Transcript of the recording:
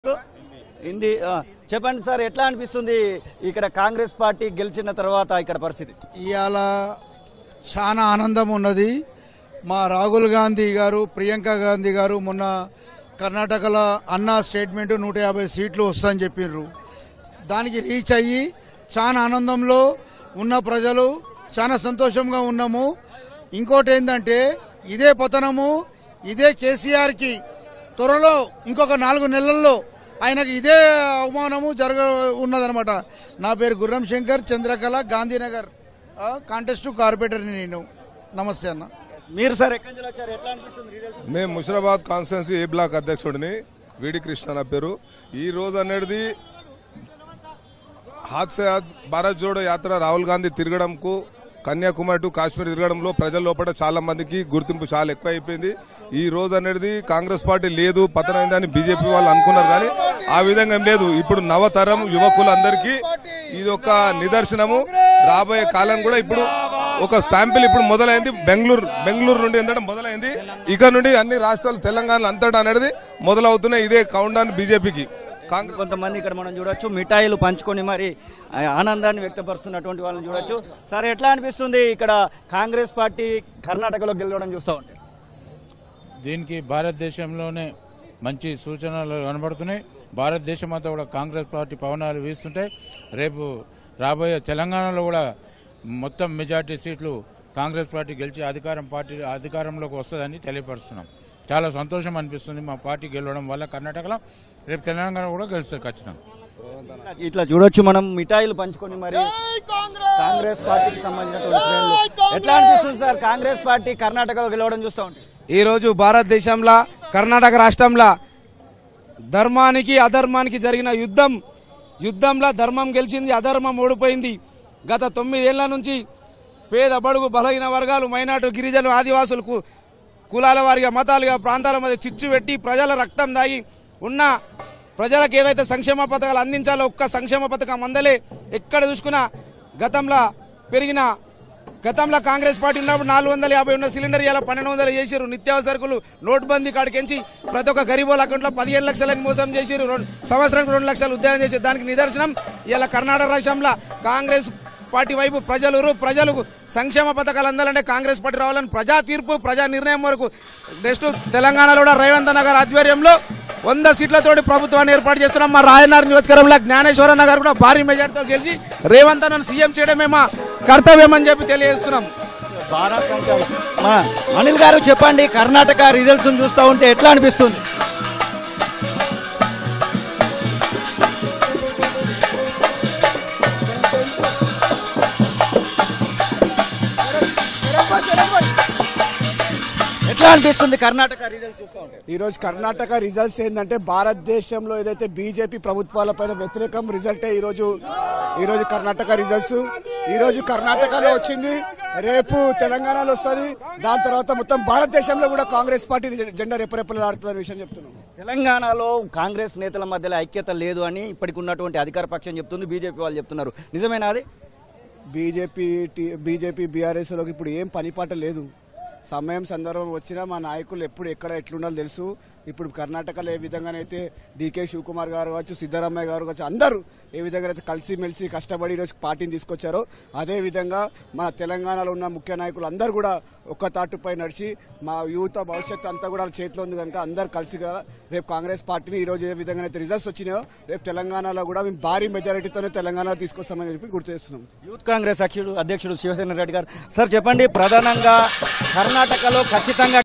హిందీ ఆ, చెప్పండి సార్ ఎట్లా అనిపిస్తుంది ఇక్కడ కాంగ్రెస్ పార్టీ గెలిచిన తర్వాత ఇక్కడ పరిస్థితి ఇవాళ చాలా ఆనందం ఉన్నది మా రాహుల్ గాంధీ గారు ప్రియాంక గాంధీ గారు మొన్న కర్ణాటకలో అన్న స్టేట్మెంట్ నూట యాభై సీట్లు వస్తాయని చెప్పిర్రు దానికి రీచ్ అయ్యి చాలా ఆనందంలో ఉన్న ప్రజలు చాలా సంతోషంగా ఉన్నాము ఇంకోటి ఏంటంటే ఇదే పతనము ఇదే కేసీఆర్కి త్వరలో ఇంకొక నాలుగు నెలల్లో ఆయనకు ఇదే అవమానము జరగ ఉన్నదనమాట నా పేరు గుర్రం శంకర్ చంద్రకళ గాంధీనగర్ ఆ, కాంటెస్ట్ కార్పొరేటర్ని నేను నమస్తే అన్న మీరు సార్ ఎక్కడి నుంచి వచ్చారు ఎట్లా అనిపిస్తుంది రిజల్ట్స్ మేము ముషిరాబాద్ కాన్స్టిట్యున్సీ ఏ బ్లాక్ అధ్యక్షుడిని విడి కృష్ణ నా పేరు ఈ రోజు అనేది హాత్ సే హాత్ భారత్ జోడో యాత్ర రాహుల్ గాంధీ తిరగడంకు కన్యాకుమారి టు కాశ్మీర్ తిరగడంలో ప్రజల లోపల చాలా మందికి గుర్తింపు చాలా ఎక్కువ అయిపోయింది ఈ రోజు అనేది కాంగ్రెస్ పార్టీ లేదు పతనమైందని బీజేపీ వాళ్ళు అనుకున్నారు కానీ ఆ విధంగా ఏం లేదు ఇప్పుడు నవతరం యువకులందరికీ ఇది ఒక నిదర్శనము రాబోయే కాలం కూడా ఇప్పుడు ఒక శాంపిల్ ఇప్పుడు మొదలైంది బెంగళూరు బెంగళూరు నుండి ఎందుకంటే మొదలైంది ఇక నుండి అన్ని రాష్ట్రాలు తెలంగాణ అంతటా అనేది మొదలవుతున్నాయి ఇదే కౌంట్ డౌన్ బీజేపీకి కాంగ్రెస్ కొంతమంది ఇక్కడ మనం చూడొచ్చు మిఠాయిలు పంచుకొని మరి ఆ, ఆనందాన్ని వ్యక్తపరుస్తున్నటువంటి వాళ్ళని చూడొచ్చు సార్ ఎట్లా అనిపిస్తుంది ఇక్కడ కాంగ్రెస్ పార్టీ కర్ణాటకలో గెలవడం చూస్తూ ఉంటే దీనికి భారతదేశంలోనే మంచి సూచనలు కనబడుతున్నాయి భారతదేశం అంతా కూడా కాంగ్రెస్ పార్టీ పవనాలు వీస్తుంటాయి రేపు రాబోయే తెలంగాణలో కూడా మొత్తం మెజార్టీ సీట్లు కాంగ్రెస్ పార్టీ గెలిచి అధికారం పార్టీ అధికారంలోకి వస్తుందని తెలియపరుస్తున్నాం చాలా సంతోషం అనిపిస్తుంది మా పార్టీ గెలవడం వల్ల కర్ణాటకలో రేపు తెలంగాణ కూడా గెలుస్తుంది ఖచ్చితంగా ఇట్లా చూడొచ్చు మనం మిఠాయిలు పంచుకొని మరి కాంగ్రెస్ పార్టీకి సంబంధించినటువంటి శ్రేణులు ఎట్లా అనిపిస్తుంది సార్ కాంగ్రెస్ పార్టీ కర్ణాటకలో గెలవడం చూస్తూ ఉంటే ఈరోజు భారతదేశంలో కర్ణాటక రాష్ట్రంలో ధర్మానికి అధర్మానికి జరిగిన యుద్ధం యుద్ధంలో ధర్మం గెలిచింది అధర్మం ఓడిపోయింది గత తొమ్మిదేళ్ల నుంచి పేద బడుగు బలహీన వర్గాలు మైనార్టీ గిరిజనులు ఆదివాసులు కు- కులాల వారిగా మతాలుగా ప్రాంతాల మధ్య చిచ్చు పెట్టి ప్రజల రక్తం దాగి ఉన్న ప్రజలకు ఏవైతే సంక్షేమ పథకాలు అందించాలో ఒక్క సంక్షేమ పథకం అందలే ఎక్కడ చూసుకున్నా గతంలో పెరిగిన గతంలో కాంగ్రెస్ పార్టీ ఉన్నప్పుడు నాలుగు వందల యాభై ఉన్న సిలిండర్ ఇలా పన్నెండు వందలు చేసిరు నిత్యావసరకులు నోట్బందీ కాడికెంచి ప్రతి ఒక్క గరీబోల అకౌంట్లో పదిహేను లక్షలని మోసం చేసిరు రెండు సంవత్సరానికి రెండు లక్షలు ఉద్యోగం చేసి దానికి నిదర్శనం ఇలా కర్ణాటక రాష్ట్రంలో కాంగ్రెస్ పార్టీ వైపు ప్రజలు ప్రజలకు సంక్షేమ పథకాలు అందాలంటే కాంగ్రెస్ పార్టీ రావాలని ప్రజా తీర్పు ప్రజా నిర్ణయం వరకు నెక్స్ట్ తెలంగాణలో కూడా రేవంత్ నగర్ ఆధ్వర్యంలో వంద సీట్లతోటి ప్రభుత్వాన్ని ఏర్పాటు చేస్తున్నాం మా రాయనగర్ నియోజకవర్గంలో జ్ఞానేశ్వర నగర్ కూడా భారీ మెజార్టీతో గెలిచి రేవంత్ అన్నను సీఎం చేయడమే మా కర్తవ్యం అని చెప్పి తెలియజేస్తున్నాం భారత్ సంచారం. మా అనిల్ గారు చెప్పండి కర్ణాటక రిజల్ట్స్ చూస్తూ ఉంటే ఎట్లా అనిపిస్తుంది ఎట్లా అనిపిస్తుంది కర్ణాటక రిజల్ట్స్ చూస్తూ ఉంటే ఈ రోజు కర్ణాటక రిజల్ట్స్ ఏంటంటే భారతదేశంలో ఏదైతే బీజేపీ ప్రభుత్వాలపైన వ్యతిరేకం రిజల్టే ఈ రోజు ఈ రోజు కర్ణాటక రిజల్ట్స్ ఈ రోజు కర్ణాటకలో వచ్చింది రేపు తెలంగాణలో వస్తుంది దాని తర్వాత మొత్తం భారతదేశంలో కూడా కాంగ్రెస్ పార్టీ జెండా రెపరెపలాడుతున్న విషయం చెప్తున్నాం తెలంగాణలో కాంగ్రెస్ నేతల మధ్యలో ఐక్యత లేదు అని ఇప్పటికి ఉన్నటువంటి అధికార పక్షం చెప్తుంది బీజేపీ వాళ్ళు చెప్తున్నారు నిజమేనా అది బీజేపీ బీజేపీ బీఆర్ఎస్లోకి ఇప్పుడు ఏం పనిపాట లేదు సమయం సందర్భం వచ్చినా మా నాయకులు ఎప్పుడు ఎక్కడ ఎట్లుండాలో తెలుసు ఇప్పుడు కర్ణాటకలో ఏ విధంగానైతే డీకే శివకుమార్ గారు కావచ్చు సిద్ధరామయ్య గారు కావచ్చు అందరూ ఏ విధంగా అయితే కలిసిమెలిసి కష్టపడి ఈరోజు పార్టీని తీసుకొచ్చారో అదే విధంగా మన తెలంగాణలో ఉన్న ముఖ్య నాయకులు అందరూ కూడా ఒక్క తాటుపై నడిచి మా యూత్ భవిష్యత్తు అంతా కూడా వాళ్ళ చేతిలో ఉంది కనుక అందరు కలిసిగా రేపు కాంగ్రెస్ పార్టీని ఈ రోజు ఏ విధంగా అయితే రిజల్ట్స్ వచ్చినాయో రేపు తెలంగాణలో కూడా మేము భారీ మెజారిటీతోనే తెలంగాణ తీసుకొస్తామని చెప్పి గుర్తు చేస్తున్నాం యూత్ కాంగ్రెస్ అధ్యక్షుడు అధ్యక్షుడు శివసేన రెడ్డి గారు సార్ చెప్పండి ప్రధానంగా కర్ణాటకలో ఖచ్చితంగా